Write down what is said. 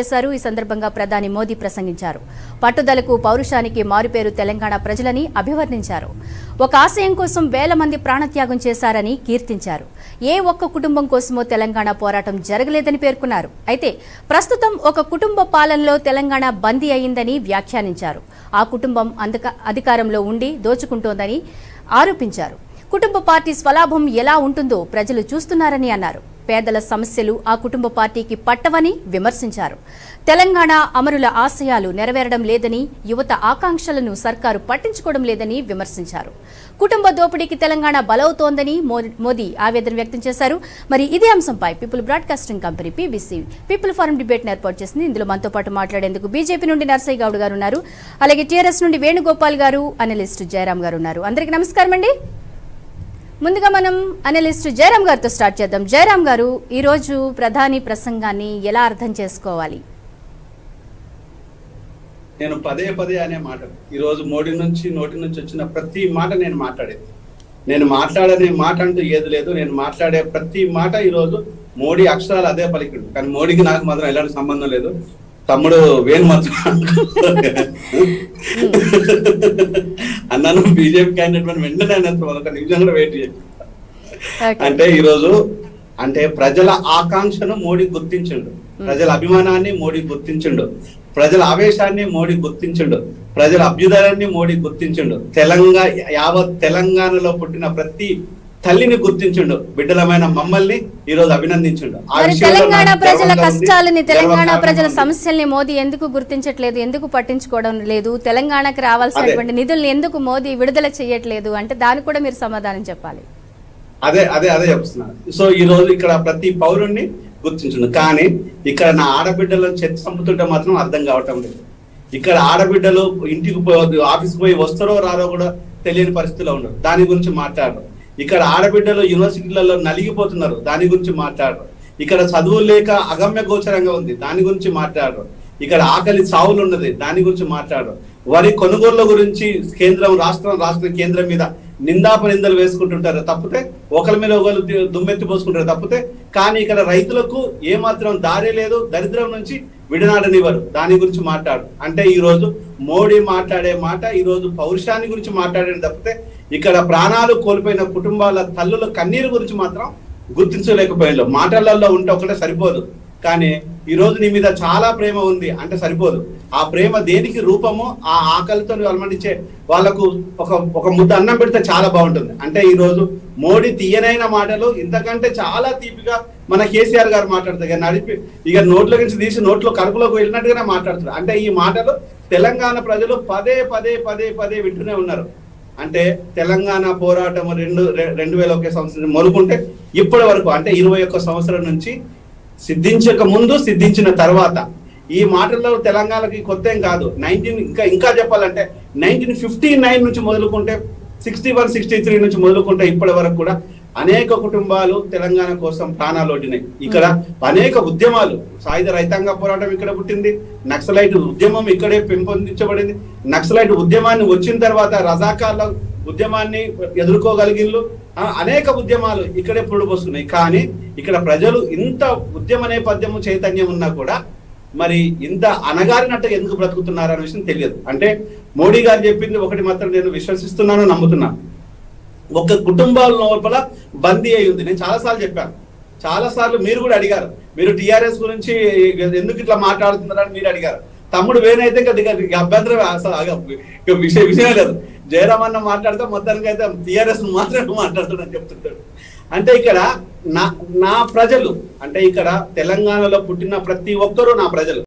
చేశారు ఈ సందర్భంగా ప్రధాని మోదీ ప్రసంగించారు పట్టుదలకు పౌరుషానికి మారుపేరు తెలంగాణ ప్రజలని అభివర్ణించారు ఒక ఆశయం కోసం వేల మంది ప్రాణత్యాగం చేశారని కీర్తించారు ఏ ఒక్క కుటుంబం కోసమో తెలంగాణ పోరాటం జరగలేదని పేర్కొన్నారు అయితే ప్రస్తుతం ఒక కుటుంబ పాలనలో తెలంగాణ బందీ అయిందని వ్యాఖ్యానించారు ఆ కుటుంబం అందుక అధికారంలో ఉండి దోచుకుంటోందని ఆరోపించారు కుటుంబ పార్టీ స్వలాభం ఎలా ఉంటుందో ప్రజలు చూస్తున్నారని అన్నారు పేదల సమస్యలు ఆ కుటుంబ పార్టీకి పట్టవని విమర్శించారు తెలంగాణ అమరుల ఆశయాలు నెరవేరడం లేదని యువత ఆకాంక్షలను సర్కారు పట్టించుకోవడం లేదని విమర్శించారు కుటుంబ దోపిడీకి తెలంగాణ బలవుతోందని మో- మోదీ ఆవేదన వ్యక్తం చేశారు మరి ఇదే అంశంపై people broadcasting company PBC people forum debate ఏర్పాటు చేసింది ఇందులో మనతో పాటు మాట్లాడేందుకు బీజేపీ నుండి నర్సయ్య గౌడ్ గారు ఉన్నారు అలాగే టీఆర్ఎస్ నుండి వేణుగోపాల్ గారు అనలిస్ట్ జయరాం గారు ఉన్నారు అందరికీ నమస్కారం అండి ముందుగా మనం అనలిస్ట్ జయరాం గారితో స్టార్ట్ చేద్దాం జయరాం గారు ఈ రోజు ప్రధాని ప్రసంగాన్ని ఎలా అర్థం చేసుకోవాలి నేను పదే పదే అనే మాట ఈ రోజు మోడీ నుంచి నోటి నుంచి వచ్చిన ప్రతి మాట నేను మాట్లాడేది నేను మాట్లాడని మాట అంటూ ఏది లేదు నేను మాట్లాడే ప్రతి మాట ఈ రోజు మోడీ అక్షరాలు అదే పలికిండు కానీ మోడీకి నాకు మాత్రం ఎలాంటి సంబంధం లేదు తమ్ముడు వేణు మాత్రం అన్నాను బీజేపీ క్యాండిడేట్ మనం వెంటనే అన్నంత ఒక నిమిషం కూడా వెయిట్ చేయండి ఓకే. అంటే ఈ రోజు అంటే ప్రజల ఆకాంక్షను మోడీ గుర్తించిండు ప్రజల అభిమానాన్ని మోడీ గుర్తించిండు ప్రజల ఆవేశాన్ని మోడీ గుర్తించిండు ప్రజల అభ్యుదయాన్ని మోడీ గుర్తించిండు తెలంగాణ యావత్ తెలంగాణలో పుట్టిన ప్రతి తల్లిని గుర్తించిండు బిడ్డలమైన మమ్మల్ని ఈ రోజు అభినందించిండు ఆ మరి విషయంలో తెలంగాణ నాకు ప్రజల గర్వంగా ఉంది, కష్టాలని తెలంగాణ గర్వకారణంగా ప్రజల ఉంది. సమస్యల్ని మోదీ ఎందుకు గుర్తించట్లేదు ఎందుకు పట్టించుకోవడం లేదు తెలంగాణకు రావాల్సినటువంటి నిధుల్ని ఎందుకు మోదీ విడుదల చేయట్లేదు అంటే దానికి కూడా మీరు సమాధానం చెప్పాలి అదే అదే అదే చెప్తున్నాను సో ఈ రోజు ఇక్కడ ప్రతి పౌరుణ్ణి గుర్తించుండు కానీ ఇక్కడ నా ఆడబిడ్డలను చెత్త చంపుతుంటే మాత్రం అర్థం కావటం లేదు ఇక్కడ ఆడబిడ్డలు ఇంటికి పోయి ఆఫీస్కి పోయి వస్తారో రారో కూడా తెలియని పరిస్థితిలో ఉన్నారు దాని గురించి మాట్లాడరు ఇక్కడ ఆడబిడ్డలు యూనివర్సిటీలలో నలిగిపోతున్నారు దాని గురించి మాట్లాడరు ఇక్కడ చదువు లేక అగమ్య గోచరంగా ఉంది దాని గురించి మాట్లాడరు ఇక్కడ ఆకలి సావులు ఉన్నది దాని గురించి మాట్లాడరు వరి కొనుగోళ్ల గురించి కేంద్రం రాష్ట్రం రాష్ట్ర కేంద్రం మీద నిందాప నిందలు వేసుకుంటుంటారు తప్పితే ఒకరి మీద ఒకరు ది- దుమ్మెత్తి పోసుకుంటారు తప్పితే కానీ ఇక్కడ రైతులకు ఏమాత్రం దారి లేదు దరిద్రం నుంచి విడనాడనివ్వరు దాని గురించి మాట్లాడు అంటే ఈ రోజు మోడీ మాట్లాడే మాట ఈ రోజు పౌరుషాన్ని గురించి మాట్లాడేది తప్పితే ఇక్కడ ప్రాణాలు కోల్పోయిన కుటుంబాల తల్లుల కన్నీరు గురించి మాత్రం గుర్తించలేకపోయాడు మాటలలో ఉంటే ఒకటే సరిపోదు కానీ ఈ రోజు నీ మీద చాలా ప్రేమ ఉంది అంటే సరిపోదు ఆ ప్రేమ దేనికి రూపమో ఆ ఆకలితో అలమటించే వాళ్ళకు ఒక ఒక ముద్ద అన్నం పెడితే చాలా బాగుంటుంది అంటే ఈ రోజు మోడీ తీయనైన మాటలు ఇంతకంటే చాలా తీపిగా మన కేసీఆర్ గారు మాట్లాడతారు ఇక నడిపి ఇక నోట్ల నుంచి తీసి నోట్లో కడుపులోకి వెళ్ళినట్టుగానే మాట్లాడుతారు అంటే ఈ మాటలు తెలంగాణ ప్రజలు పదే పదే పదే పదే వింటూనే ఉన్నారు అంటే తెలంగాణ పోరాటం రెండు రె- రెండు వేల ఒకే సంవత్సరం మొదలుకుంటే ఇప్పటి వరకు అంటే ఇరవై ఒక్క సంవత్సరం నుంచి సిద్ధించక ముందు సిద్ధించిన తర్వాత ఈ మాటల్లో తెలంగాణకి కొత్త ఏం కాదు నైన్టీన్ ఇంకా ఇంకా చెప్పాలంటే నైన్టీన్ ఫిఫ్టీ నైన్ నుంచి మొదలుకుంటే సిక్స్టీ వన్ సిక్స్టీ త్రీ నుంచి మొదలుకుంటే ఇప్పటి వరకు కూడా అనేక కుటుంబాలు తెలంగాణ కోసం ప్రాణాలు ఒడ్డినాయి ఇక్కడ అనేక ఉద్యమాలు సాయుధ రైతాంగ పోరాటం ఇక్కడ పుట్టింది నక్సలైట్ ఉద్యమం ఇక్కడే పెంపొందించబడింది నక్సలైట్ ఉద్యమాన్ని వచ్చిన తర్వాత రజాకార్ల ఉద్యమాన్ని ఎదుర్కోగలిగిన్లు ఆ, అనేక ఉద్యమాలు ఇక్కడే పురుడుపోస్తున్నాయి కానీ ఇక్కడ ప్రజలు ఇంత ఉద్యమ నేపథ్యము చైతన్యం ఉన్నా కూడా మరి ఇంత అనగారినట్టు ఎందుకు బ్రతుకుతున్నారు అనే విషయం తెలియదు అంటే మోడీ గారు చెప్పింది ఒకటి మాత్రం నేను విశ్వసిస్తున్నాను నమ్ముతున్నాను ఒక కుటుంబాల లోపల బందీ అయి ఉంది నేను చాలా సార్లు చెప్పాను చాలా సార్లు మీరు కూడా అడిగారు మీరు టిఆర్ఎస్ గురించి ఎందుకు ఇట్లా మాట్లాడుతున్నారని మీరు అడిగారు తమ్ముడు వేనైతే ఇంకా ఇక ఇక అభ్యంతరం అసలు ఆగ- ఇక విషయం విషయమే లేదు జయరామ్ అన్న మాట్లాడితే మొత్తానికి అయితే టిఆర్ఎస్ మాత్రమే మాట్లాడుతున్నాడని చెప్తుంటాడు అంటే ఇక్కడ నా నా ప్రజలు అంటే ఇక్కడ తెలంగాణలో పుట్టిన ప్రతి ఒక్కరూ నా ప్రజలు